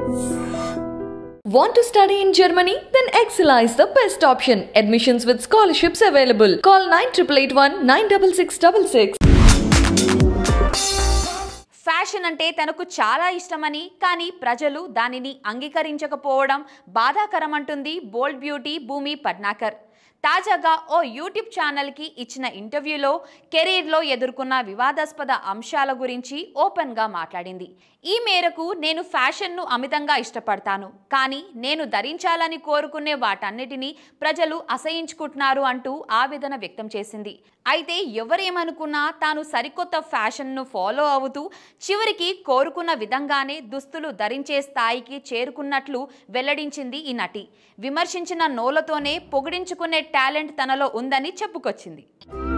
Want to study in Germany? Then Excella is the best option. Admissions with scholarships available. Call 9881 96666. Fashion అంటే తనకు చాలా ఇష్టమని కానీ ప్రజలు దానిని అంగీకరించకపోవడం బాధాకరమంటుంది బోల్డ్ బ్యూటీ భూమి పట్నాకర్ తాజాగా ఓ యూట్యూబ్ ఛానల్కి ఇచ్చిన ఇంటర్వ్యూలో కెరీర్లో ఎదుర్కొన్న వివాదాస్పద అంశాల గురించి ఓపెన్గా మాట్లాడింది ఈ మేరకు నేను ఫ్యాషన్ను అమితంగా ఇష్టపడతాను కానీ నేను ధరించాలని కోరుకునే వాటన్నిటినీ ప్రజలు అసహించుకుంటున్నారు అంటూ ఆవేదన వ్యక్తం చేసింది అయితే ఎవరేమనుకున్నా తాను సరికొత్త ఫ్యాషన్ను ఫాలో అవుతూ చివరికి కోరుకున్న విధంగానే దుస్తులు ధరించే స్థాయికి చేరుకున్నట్లు వెల్లడించింది ఈ నటి విమర్శించిన నోలతోనే పొగిడించుకునే టాలెంట్ తనలో ఉందని చెప్పుకొచ్చింది